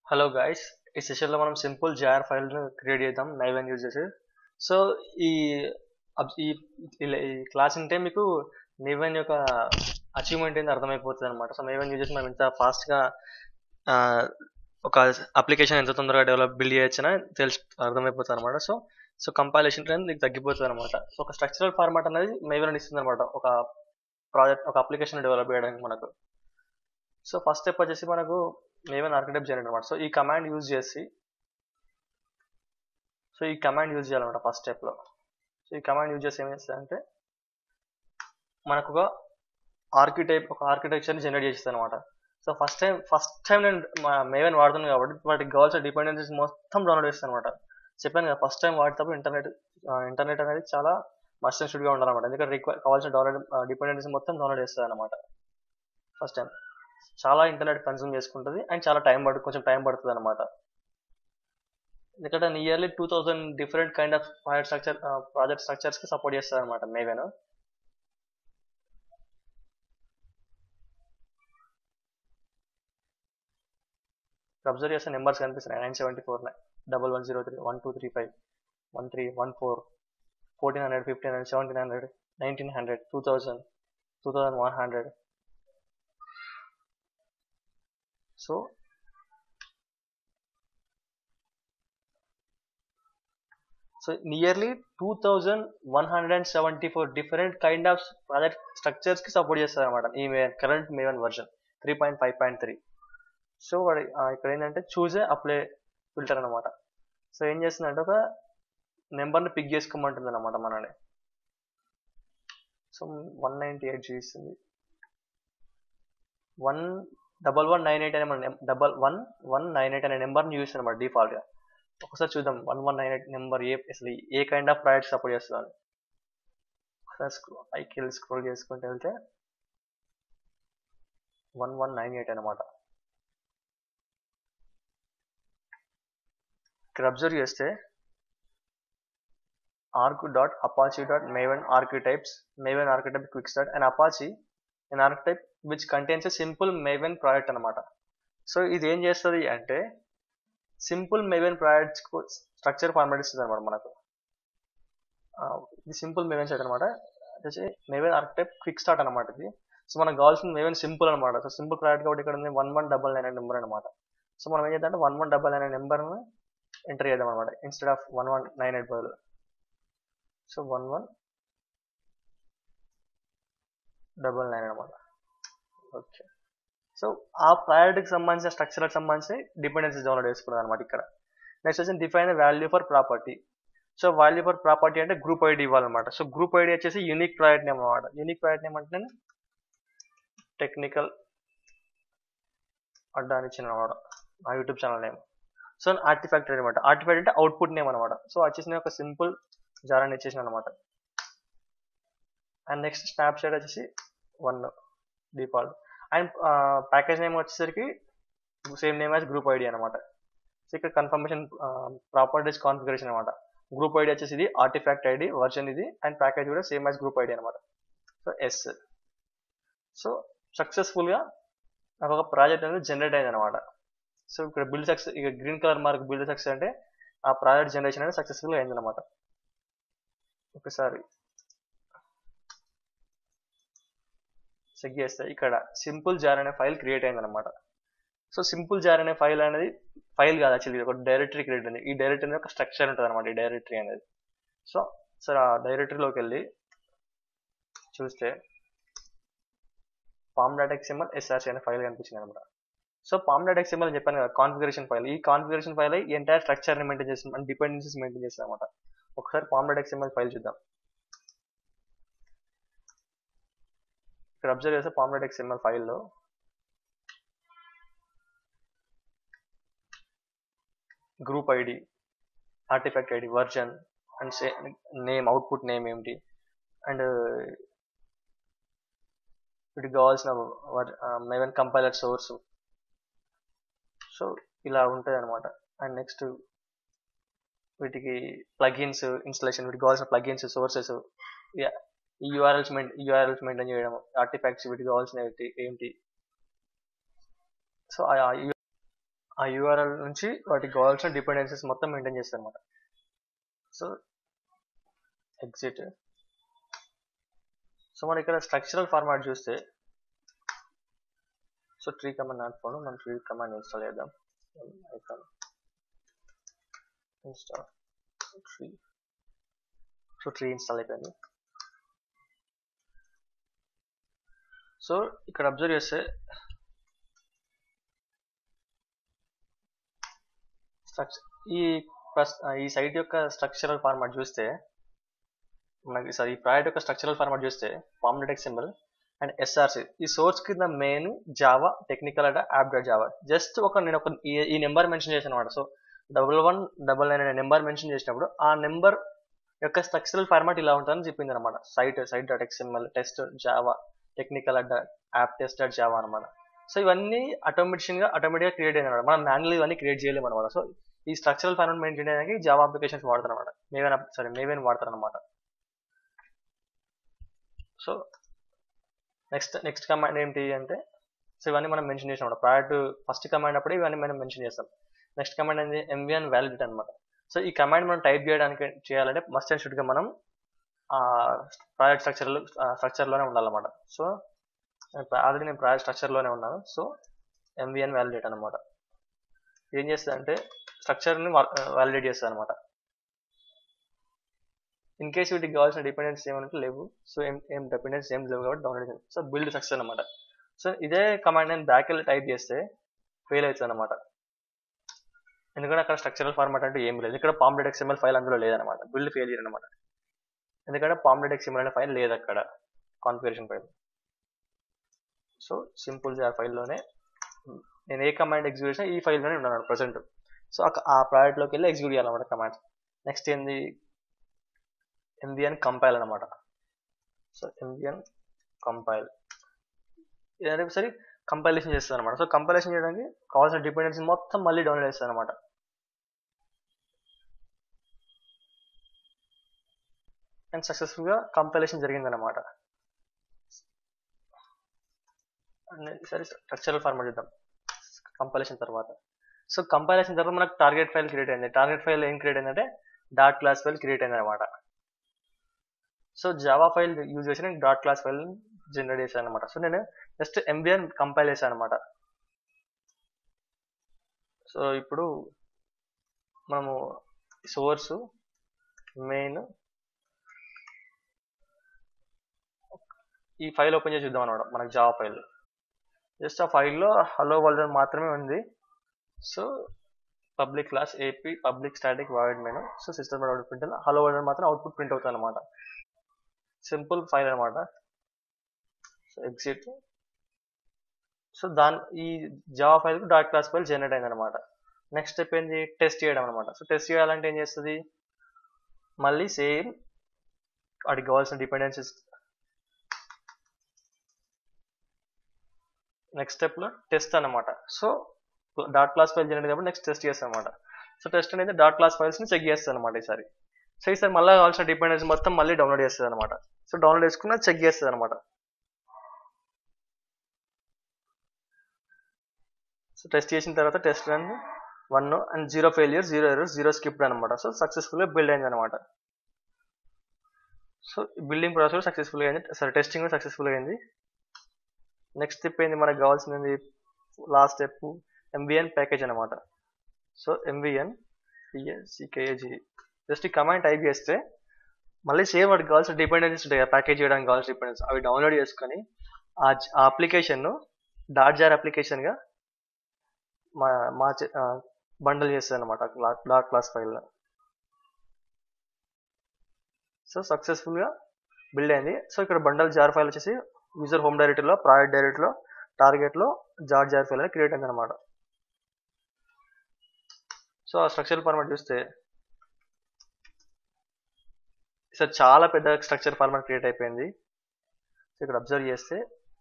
hello guys ఈ సెషన్లో మనం సింపుల్ జార్ ఫైల్ క్రియేట్ చేద్దాం నైవెన్ యూజ్ చేసి సో ఈ అబ్- ఈ ఇలా- ఈ క్లాస్ ఉంటే మీకు నైవెన్ యొక్క అచీవ్మెంట్ ఏంది అర్థమైపోతుంది అనమాట సో నైవెన్ యూజ్ చేసి మనం ఇంత ఫాస్ట్గా ఒక అప్లికేషన్ ఎంత తొందరగా డెవలప్ బిల్డ్ చేయొచ్చని తెలిసి అర్థమైపోతుంది అనమాట సో సో కంపైలేషన్ టైం మీకు తగ్గిపోతుంది అనమాట సో ఒక స్ట్రక్చరల్ ఫార్మాట్ అనేది నైవెన్ ఇస్తుంది అనమాట ఒక ప్రాజెక్ట్ ఒక అప్లికేషన్ డెవలప్ చేయడానికి మనకు సో ఫస్ట్ స్టెప్ వచ్చేసి మనకు ఏమైనా ఆర్కిటెక్ట్ చేయాలి అనమాట సో ఈ కమాండ్ యూజ్ చేసి సో ఈ కమాండ్ యూజ్ చేయాలన్నమాట ఫస్ట్ స్టెప్లో సో ఈ కమాండ్ యూజ్ చేసి ఏం చేస్తుంది మనకు ఒక ఆర్కిటెక్ట్ ఒక ఆర్కిటెక్చర్ని జనరేట్ చేస్తుంది అనమాట so first time first time నేను మేవన్ వాడుతున్నాను కాబట్టి వాటికి కావాల్సిన డిపెండెన్సీస్ మొత్తం డౌన్లోడ్ చేస్తాను అనమాట చెప్పాను కదా ఫస్ట్ టైం వాడేటప్పుడు ఇంటర్నెట్ ఇంటర్నెట్ అనేది చాలా మస్ట్ అండ్ షుడ్గా ఉండాలన్నమాట ఎందుకంటే రిక్వైర్ కావాల్సిన డౌన్లోడ్ డిపెండెన్సీ మొత్తం డౌన్లోడ్ చేస్తుంది అనమాట ఫస్ట్ టైం చాలా ఇంటర్నెట్ కన్సూమ్ చేసుకుంటుంది అండ్ చాలా టైం పడు కొంచెం టైం పడుతుంది అనమాట ఎందుకంటే nearly two thousand different kind of project structure project structures కి సపోర్ట్ చేస్తుంది అనమాట మేవేను అబ్జర్వ్ చేస్తే నెంబర్స్ కనిపిస్తున్నాయి nine seventy four double one zero three one two three five one three one four fourteen hundred fifteen hundred seventeen hundred nineteen hundred two thousand two thousand one hundred so so nearly two thousand one hundred and seventy four different kind of project structures కి support చేస్తారు అనమాట ఈ current maven version three point five point three so వాడి ఆ, ఇక్కడ ఏంటంటే చూసే apply filter అనమాట సో ఏం చేస్తుందంటే ఒక నెంబర్ని పిక్ చేసుకోమంటుంది అనమాట మనని సో వన్ నైంటీ ఎయిట్ చూపిస్తుంది one double one nine eight అనే మన double one one nine eight అనే నెంబర్ని యూస్ అనమాట డిఫాల్ట్గా ఒకసారి చూద్దాం one one nine eight number ఏ అసలు ఏ కైండ్ ఆఫ్ ప్రాజెక్ట్ సపోర్ట్ చేస్తుంది ఒకసారి స్క్రో పైకి వెళ్ళి స్క్రోల్ చేసుకుంటూ వెళ్తే వన్ వన్ నైన్ ఎయిట్ అనమాట ఇక్కడ అబ్జర్వ్ చేస్తే arc dot apache dot maven archetypes maven archetype quick start and apache an archetype which contains a simple maven project అనమాట సో ఇది ఏం చేస్తుంది అంటే simple maven projects structure format ఇస్తుంది అనమాట మనకు ఆ, ఇది సింపుల్ మేవెన్ సైట్ అనమాట వచ్చేసి మేవెన్ ఆర్కిటెక్ట్ క్విక్ స్టార్ట్ అనమాట ఇది సో మనకు కావాల్సిన మేవెన్ సింపుల్ అనమాట సో సింపుల్ ప్రాజెక్ట్ కాబట్టి ఇక్కడ ఉంది one one double nine number అనమాట సో మనం ఏం చేద్దాం అంటే వన్ వన్ డబల్ నైన్ నెంబర్ని ఎంటర్ చేద్దాం అనమాట instead of one one nine eight బదులు so one one double nine అనమాట ఓకే సో ఆ ప్రాజెక్ట్కి సంబంధించిన స్ట్రక్చర్కి సంబంధించి డిపెండెన్సీస్ డౌన్లోడ్ చేసుకున్నాను అనమాట ఇక్కడ నెక్స్ట్ వచ్చి define value for property so value for property అంటే గ్రూప్ ఐడి ఇవ్వాలన్నమాట సో గ్రూప్ ఐడి వచ్చేసి యూనిక్ ప్రాజెక్ట్ నేమ్ అనమాట యూనిక్ ప్రాజెక్ట్ నేమ్ అంటే నేను టెక్నికల్ అడ్డా అని ఇచ్చిన అనమాట నా YouTube channel name so artifact అనమాట ఆర్టిఫాక్ట్ అంటే అవుట్పుట్ నేమ్ అనమాట సో వచ్చేసి ఒక సింపుల్ జారాన్ని ఇచ్చేసిన అనమాట అండ్ నెక్స్ట్ స్నాప్ షాట్ వచ్చేసి one default and package name వచ్చేసరికి same name as group ID అనమాట సో ఇక్కడ కన్ఫర్మేషన్ ప్రాపర్టీస్ కాన్ఫిగరేషన్ అనమాట గ్రూప్ ఐడి వచ్చేసి ఇది ఆర్టిఫాక్ట్ ఐడి వర్షన్ ఇది అండ్ ప్యాకేజ్ కూడా సేమ్ యాజ్ గ్రూప్ ఐడి అనమాట సో ఎస్ సో సక్సెస్ఫుల్గా నాకు ఒక ప్రాజెక్ట్ అనేది జనరేట్ అయింది అనమాట సో ఇక్కడ బిల్డ్ సక్సెస్ ఇక green colour mark build success అంటే ఆ ప్రాజెక్ట్ జనరేషన్ అనేది సక్సెస్ఫుల్గా అయింది అనమాట ఒకసారి చెక్ చేస్తే ఇక్కడ సింపుల్ జార్ అనే ఫైల్ క్రియేట్ అయింది అనమాట సో సింపుల్ జార్ అనే ఫైల్ అనేది ఫైల్ కాదు యాక్చువల్లీ ఒక డైరెక్టరీ క్రియేట్ అయింది ఈ డైరెక్టరీ అనేది ఒక స్ట్రక్చర్ ఉంటుంది అనమాట ఈ డైరెక్టరీ అనేది సో సరే ఆ డైరెక్టరీలోకి వెళ్ళి చూస్తే పామ్ డాట్ ఎక్స్ఎంఎల్ ఎస్ఆర్సీ అనే ఫైల్ కనిపించింది అనమాట సో పామ్ డాట్ ఎక్స్ఎంఎల్ అని చెప్పాను కదా కాన్ఫిగరేషన్ ఫైల్ ఈ కాన్ఫిగరేషన్ ఫైల్ ఈ ఎంటైర్ స్ట్రక్చర్ ని మెయింటైన్ చేస్తుంది అండ్ డిపెండెన్సీస్ మెయింటైన్ చేస్తుంది అనమాట ఒకసారి పామ్ డాట్ ఎక్స్ఎంఎల్ ఫైల్ చూద్దాం ఇక్కడ అబ్జర్వ్ చేస్తే పామ్ డాట్ ఎక్స్ఎంఎల్ ఫైల్లో group ID artifact ID version and say name output name ఏమిటి అండ్ వీటికి కావాల్సిన మెవెన్ కంపైలర్ సోర్స్ సో ఇలా ఉంటుంది అనమాట అండ్ నెక్స్ట్ వీటికి ప్లగిన్స్ ఇన్స్టలేషన్ వీటికి కావాల్సిన ప్లగిన్స్ సోర్సెస్ ఈ యూఆర్ఎల్స్ యూఆర్ఎల్స్ మెయింటైన్ చేయడం ఆర్టిఫాక్ట్స్ వీటికి కావాల్సిన ఏంటి సో ఆ యూఆర్ఎల్ నుంచి వాటికి కావాల్సిన డిపెండెన్సీస్ మొత్తం మెయింటైన్ చేస్తారు అనమాట సో ఎగ్జిట్ సో మనం ఇక్కడ స్ట్రక్చరల్ ఫార్మాట్ చూస్తే so tree command not found మనం ట్రీ కమాండ్ ఇన్స్టాల్ చేద్దాం I can install tree so tree install అయిపోయింది సో ఇక్కడ అబ్జర్వ్ చేస్తే స్ట్రక్చర్ ఈ ప్రస్- ఈ సైట్ యొక్క స్ట్రక్చరల్ ఫార్మాట్ చూస్తే మనకి సారీ ఈ ప్రాజెక్ట్ యొక్క స్ట్రక్చరల్ ఫార్మాట్ చూస్తే పామ్లెట్ ఎక్స్ఎంఎల్ అండ్ ఎస్ఆర్సి ఈ సోర్స్ కింద మెయిన్ జావా టెక్నికల్ అంటే యాప్ డాట్ జావా జస్ట్ ఒక నేను ఒక ఈ- ఈ నెంబర్ మెన్షన్ చేశాను అనమాట so double one double nine అనే నెంబర్ మెన్షన్ చేసినప్పుడు ఆ నెంబర్ యొక్క స్ట్రక్చరల్ ఫార్మాట్ ఇలా ఉంటుందని చెప్పింది అనమాట site site dot XML test Java technical app test dot Java అనమాట సో ఇవన్నీ ఆటోమేటిక్ గా ఆటోమేటిక్ గా క్రియేట్ అయిన మనం మాన్యువల్ ఇవన్నీ క్రియేట్ చేయలేము అనమాట సో ఈ స్ట్రక్చరల్ ఫార్మాట్ మెయింటైన్ చేయడానికి జావా అప్లికేషన్స్ వాడతారు అనమాట మేవేన్ సారీ మేవేన్ వాడతారు అనమాట సో నెక్స్ట్ నెక్స్ట్ కమాండ్ ఏంటి అంటే సో ఇవన్నీ మనం మెన్షన్ చేసాం ప్రాడక్ట్ ఫస్ట్ కమాండ్ అప్పుడు ఇవన్నీ మనం మెన్షన్ చేస్తాం నెక్స్ట్ కమాండ్ అనేది ఎంవిఎన్ వ్యాలిడిటీ అనమాట సో ఈ కమాండ్ మనం టైప్ చేయడానికి చేయాలంటే మస్ట్ అండ్ షుడ్గా మనం ప్రాజెక్ట్ స్ట్రక్చర్ స్ట్రక్చర్లోనే ఉండాలన్నమాట సో ఆల్రెడీ నేను ప్రాజెక్ట్ స్ట్రక్చర్లోనే ఉన్నాను సో ఎంవిఎన్ వ్యాలిడేట్ అనమాట ఏం చేస్తుంది అంటే స్ట్రక్చర్ని వ్యాలిడేట్ చేస్తుంది అనమాట ఇన్ కేసు వీటికి కావాల్సిన డిపెండెన్స్ ఏమంటే లేవు సో ఏం ఏం డిపెండెన్స్ ఏం లేవు కాబట్టి డౌన్లోడ్ చేయండి సో బిల్డ్ సక్సెస్ అనమాట సో ఇదే కమాండ్ నేను బ్యాక్ వెళ్ళి టైప్ చేస్తే ఫెయిల్ అవుతుంది అనమాట ఎందుకంటే అక్కడ స్ట్రక్చరల్ ఫార్మాట్ అంటే ఏం లేదు ఇక్కడ పాంప్లెట్ ఎక్స్ఎంఎల్ ఫైల్ అందులో లేదనమాట బిల్డ్ ఫెయిల్ అనమాట ఎందుకంటే పాంప్లెట్ ఎక్స్ఎంఎల్ అనే ఫైల్ లేదు అక్కడ configuration file so simple jar ఫైల్లోనే నేను ఏ కమాండ్ ఎగ్జిక్యూట్ చేసినా ఈ ఫైల్లోనే ఉన్నాను ప్రజెంట్ సో ఆ ప్రాజెక్ట్లోకి వెళ్ళి ఎగ్జిక్యూట్ చేయాలన్నమాట కమాండ్ నెక్స్ట్ ఏంది ఎంవిఎన్ కంపైల్ అనమాట సో ఎంవిఎన్ కంపైల్ ఇదంటే సరే కంపైలేషన్ చేస్తాను అనమాట సో కంపైలేషన్ చేయడానికి కావాల్సిన డిపెండెన్సీ మొత్తం మళ్ళీ డౌన్లోడ్ చేస్తాను అనమాట అండ్ సక్సెస్ఫుల్గా కంపైలేషన్ జరిగిందనమాట సరే స్ట్రక్చరల్ ఫార్మాట్ చూద్దాం కంపైలేషన్ తర్వాత సో కంపైలేషన్ తర్వాత మనకు టార్గెట్ ఫైల్ క్రియేట్ అయింది టార్గెట్ ఫైల్ ఏం క్రియేట్ అయిందంటే డాట్ క్లాస్ ఫైల్ క్రియేట్ అయింది అనమాట సో జావా ఫైల్ యూజ్ చేసి నేను డాట్ క్లాస్ ఫైల్ జనరేట్ చేశాను అనమాట సో నేను జస్ట్ ఎంబిఎన్ కంపైల్ చేశాను అనమాట సో ఇప్పుడు మనము సోర్స్ మెయిన్ ఈ ఫైల్ ఓపెన్ చేసి చూద్దాం అనమాట మనకు జావా ఫైల్ జస్ట్ ఆ ఫైల్లో హలో వరల్డ్ మాత్రమే ఉంది so public class app public static void main so system output print hello world మాత్రం అవుట్పుట్ ప్రింట్ అవుతుంది అనమాట సింపుల్ ఫైల్ అనమాట సో ఎగ్జిట్ సో దాని ఈ Java file dot class file generate అయింది అనమాట నెక్స్ట్ స్టెప్ ఏంటి టెస్ట్ చేయడం అనమాట సో టెస్ట్ చేయాలంటే ఏం చేస్తుంది మళ్ళీ సేమ్ వాటికి కావాల్సిన డిపెండెన్సీస్ నెక్స్ట్ స్టెప్లో టెస్ట్ అనమాట so dot class file generate కాబట్టి నెక్స్ట్ టెస్ట్ చేస్తాం అనమాట సో టెస్ట్ అనేది డాట్ క్లాస్ ఫైల్స్ని చెక్ చేస్తాను అనమాట ఈసారి సో ఈసారి మళ్ళీ కావాల్సిన డిపెండెన్సీ మొత్తం మళ్ళీ డౌన్లోడ్ చేస్తుంది అనమాట సో డౌన్లోడ్ చేసుకున్న చెక్ చేస్తుంది అనమాట సో టెస్ట్ చేసిన తర్వాత test run one and zero failure zero error zero skipped అనమాట సో సక్సెస్ఫుల్గా బిల్డ్ అయింది అనమాట సో బిల్డింగ్ ప్రాసెస్ సక్సెస్ఫుల్గా అయింది సరే టెస్టింగ్ సక్సెస్ఫుల్గా అయింది నెక్స్ట్ స్టెప్ ఏంది మనకు కావాల్సింది లాస్ట్ స్టెప్ ఎంవిఎన్ ప్యాకేజ్ అనమాట సో ఎంవిఎన్ పిఎస్సికేజీ జస్ట్ ఈ కమాండ్ టైప్ చేస్తే మళ్ళీ సేమ్ వాటికి కావాల్సిన డిపెండెన్సీస్ ఉంటాయి ప్యాకేజ్ చేయడానికి కావాల్సిన డిపెండెన్స్ అవి డౌన్లోడ్ చేసుకొని ఆ అప్లికేషన్ను డాట్ జార్ అప్లికేషన్గా మా మా బండల్ చేస్తుంది అనమాట డాట్ క్లాస్ ఫైల్లో సో సక్సెస్ఫుల్గా బిల్డ్ అయింది సో ఇక్కడ బండల్ జార్ ఫైల్ వచ్చేసి యూజర్ హోమ్ డైరెక్టరీలో ప్రాజెక్ట్ డైరెక్టరీలో టార్గెట్లో జార్ జార్ ఫైల్ అని క్రియేట్ అయింది అనమాట సో ఆ స్ట్రక్చర్ ఫార్మాట్ చూస్తే సార్ చాలా పెద్ద స్ట్రక్చర్ ఫార్మాట్ క్రియేట్ అయిపోయింది సో ఇక్కడ అబ్జర్వ్ చేస్తే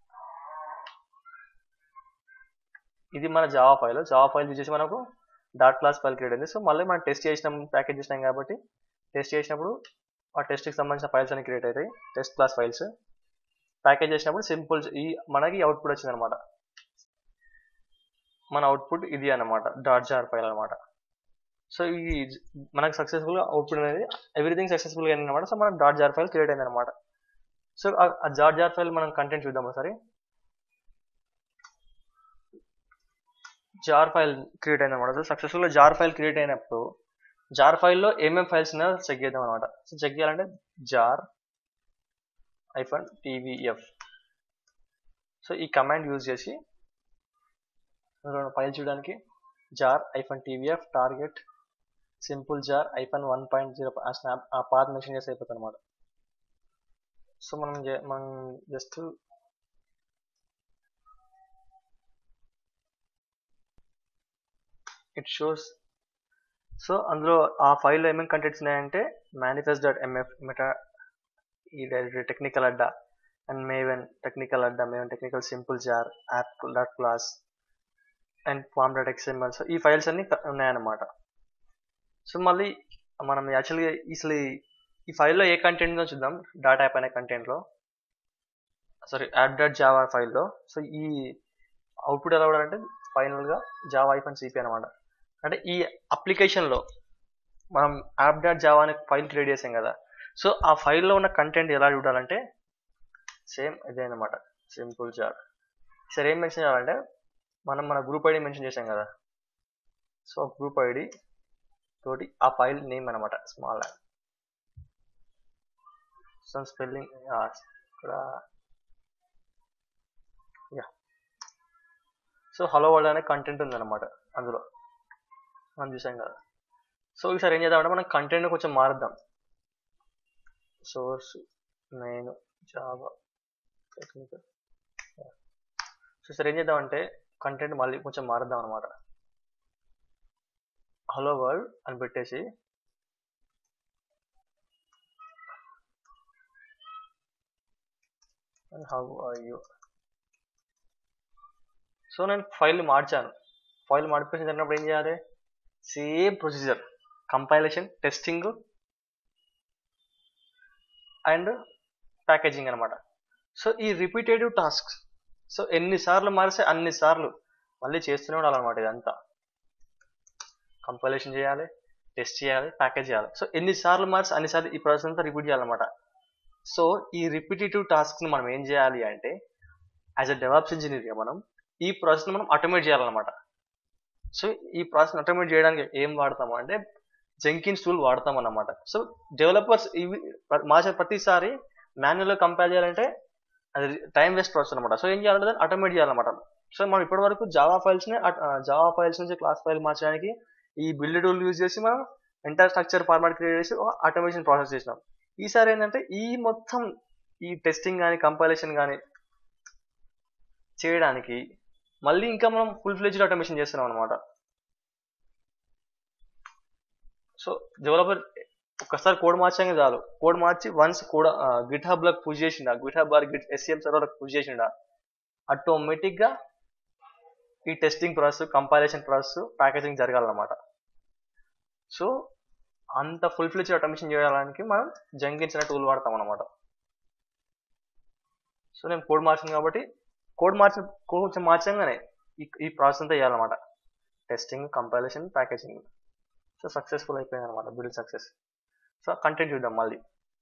ఇది మన Java file Java file use చేసి మనకు డాట్ క్లాస్ ఫైల్ క్రియేట్ అయింది సో మళ్ళీ మనం టెస్ట్ చేసినాం ప్యాకేజ్ చేసినాం కాబట్టి టెస్ట్ చేసినప్పుడు ఆ టెస్ట్కి సంబంధించిన ఫైల్స్ అని క్రియేట్ అవుతాయి టెస్ట్ క్లాస్ ఫైల్స్ ప్యాకేజ్ చేసినప్పుడు సింపుల్ ఈ మనకి అవుట్పుట్ వచ్చింది అనమాట మన అవుట్పుట్ ఇది అన్నమాట డాట్ జార్ ఫైల్ అన్నమాట సో ఈ మనకు సక్సెస్ఫుల్ అవుట్పుట్ అనేది ఎవ్రీథింగ్ సక్సెస్ఫుల్ అయింది అనమాట సో మనకు డాట్ జార్ ఫైల్ క్రియేట్ అయింది అనమాట సో ఆ డాట్ జార్ ఫైల్ మనం కంటెంట్ చూద్దాం ఒకసారి జార్ ఫైల్ క్రియేట్ అయింది అనమాట so successful jar file create అయినప్పుడు జార్ ఫైల్లో ఏమేమి ఫైల్స్ ఉన్నాయో చెక్ చేద్దాం అనమాట సో చెక్ చేయాలంటే జార్ ఐఫోన్ టీవీఎఫ్ సో ఈ కమాండ్ యూజ్ చేసి ఫైల్ చూడడానికి jar hyphen TVF target simple jar hyphen one point zero ఆ స్నాప్ ఆ పాత్ మెన్షన్ చేసి అయిపోతుంది అనమాట సో మనం మనం జస్ట్ ఇట్ షోస్ సో అందులో ఆ ఫైల్లో ఏమేమి కంటెంట్స్ ఉన్నాయంటే మేనిఫెస్ట్ డాట్ ఎంఎఫ్ మెటా ఈ technical Adda and Maven technical Adda Maven technical simple jar app dot class and pom dot XML so ఈ ఫైల్స్ అన్ని ఉన్నాయన్నమాట సో మళ్ళీ మనం యాక్చువల్గా అసలు ఈ ఫైల్లో ఏ కంటెంట్ ఉందో చూద్దాం డాటా యాప్ అనే కంటెంట్లో సారీ యాప్ డాట్ జావా ఫైల్లో సో ఈ అవుట్పుట్ ఎలా ఉండాలంటే ఫైనల్గా జావా ఐఫోన్ సిపి అనమాట అంటే ఈ అప్లికేషన్లో మనం యాప్ డాట్ జావా అనే ఫైల్ క్రియేట్ చేసాం కదా సో ఆ ఫైల్లో ఉన్న కంటెంట్ ఎలా చూడాలంటే సేమ్ ఇదే అనమాట సింపుల్ జార్ సరే ఏం మెన్షన్ చేయాలంటే మనం మన గ్రూప్ ఐడి మెన్షన్ చేసాం కదా సో గ్రూప్ ఐడి తోటి ఆ ఫైల్ నేమ్ అనమాట స్మాల్ సో స్పెల్లింగ్ ఇక్కడ యా సో హలో వరల్డ్ అనే కంటెంట్ ఉందన్నమాట అందులో మనం చూసాం కదా సో ఈసారి ఏం చేద్దామంటే మనం కంటెంట్ కొంచెం మారుద్దాం సోర్స్ నేను జావా టెక్నికల్ సో సరే ఏం చేద్దామంటే కంటెంట్ మళ్ళీ కొంచెం మారుద్దాం అనమాట హలో వరల్డ్ అని పెట్టేసి హౌ ఆర్ యూ సో నేను ఫైల్ మార్చాను ఫైల్ మార్పేసి జరిగినప్పుడు ఏం చేయాలి same procedure compilation testing and packaging అనమాట సో ఈ రిపీటేటివ్ టాస్క్ సో ఎన్నిసార్లు మారిస్తే అన్నిసార్లు మళ్ళీ చేస్తూనే ఉండాలన్నమాట ఇదంతా కంపైలేషన్ చేయాలి టెస్ట్ చేయాలి ప్యాకేజ్ చేయాలి సో ఎన్నిసార్లు మార్చి అన్నిసార్లు ఈ ప్రాసెస్ అంతా రిపీట్ చేయాలన్నమాట సో ఈ రిపిటేటివ్ టాస్క్ని మనం ఏం చేయాలి అంటే యాజ్ అ డెవలప్స్ ఇంజనీర్గా మనం ఈ ప్రాసెస్ని మనం ఆటోమేట్ చేయాలన్నమాట సో ఈ ప్రాసెస్ ఆటోమేట్ చేయడానికి ఏం వాడతాము అంటే జెంకిన్స్ టూల్ వాడతాం అన్నమాట సో డెవలపర్స్ ఇవి మార్చే ప్రతిసారి మాన్యువల్గా కంపేర్ చేయాలంటే అది టైం వేస్ట్ ప్రాసెస్ అనమాట సో ఏం చేయాలంటే దాన్ని ఆటోమేట్ చేయాలన్నమాట సో మనం ఇప్పటి వరకు జావా ఫైల్స్ని జావా ఫైల్స్ నుంచి క్లాస్ ఫైల్ మార్చడానికి ఈ బిల్డ్ టూల్ యూజ్ చేసి మనం ఎంటర్ స్ట్రక్చర్ ఫార్మాట్ క్రియేట్ చేసి ఆటోమేషన్ ప్రాసెస్ చేసినాం ఈసారి ఏంటంటే ఈ మొత్తం ఈ టెస్టింగ్ కానీ కంపైలేషన్ కానీ చేయడానికి మళ్ళీ ఇంకా మనం ఫుల్ ఫ్లెజ్డ్ ఆటోమేషన్ చేస్తున్నాం అనమాట సో డెవలపర్ ఒక్కసారి కోడ్ మార్చాక చాలు కోడ్ మార్చి వన్స్ కూడా గిట్ హబ్ లకు పుష్ చేసిండా GitHub or git SCM server push చేసిండా ఆటోమేటిక్ గా ఈ testing process compilation process packaging జరగాలన్నమాట సో అంత ఫుల్ ఫ్లెజ్ ఆటోమేషన్ చేయడానికి మనం జంకిన్స్ అనే టూల్ వాడతాం అనమాట సో నేను కోడ్ మార్చాను కాబట్టి కోడ్ మార్చిన కొంచెం మార్చంగానే ఈ ఈ ప్రాసెస్ అంతా చేయాలన్నమాట testing compilation packaging so successful అయిపోయింది అనమాట బిల్డ్ సక్సెస్ సో కంటెంట్ చూద్దాం మళ్ళీ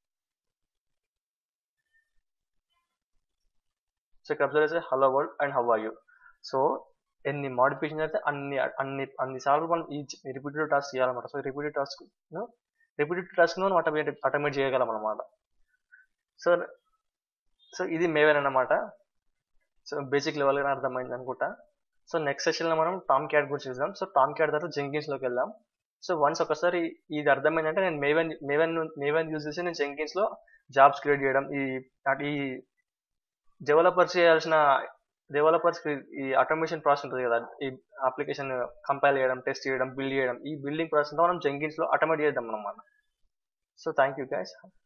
సో ఇక్కడ అబ్జర్వ్ చేస్తే hello world and how are you so ఎన్ని మోడిఫికేషన్ అయితే అన్ని అన్ని అన్ని సార్లు మనం ఈ రిపీటెడ్ టాస్క్ చేయాలన్నమాట so repeated task repeated task మనం ఆటోమేట్ ఆటోమేట్ చేయగలం అనమాట సో సో ఇది మేవేన్ అన్నమాట సో బేసిక్ లెవెల్గా అర్థమైంది అనుకుంటా సో నెక్స్ట్ సెషన్లో మనం టామ్ క్యాట్ గురించి చూద్దాం సో టామ్ క్యాట్ తర్వాత జెంకిన్స్లోకి వెళ్దాం సో వన్స్ ఒకసారి ఇది అర్థమైందంటే నేను మేవెన్ మేవెన్ మేవెన్ యూజ్ చేసి నేను జెంకిన్స్లో జాబ్స్ క్రియేట్ చేయడం ఈ ఈ డెవలపర్స్ చేయాల్సిన డెవలపర్స్ ఈ ఆటోమేషన్ ప్రాసెస్ ఉంటుంది కదా ఈ అప్లికేషన్ కంపైల్ చేయడం టెస్ట్ చేయడం బిల్డ్ చేయడం ఈ బిల్డింగ్ ప్రాసెస్ మనం జెంకిన్స్ లో ఆటోమేట్ చేద్దాం అనమాట సో థ్యాంక్ యూ గైస్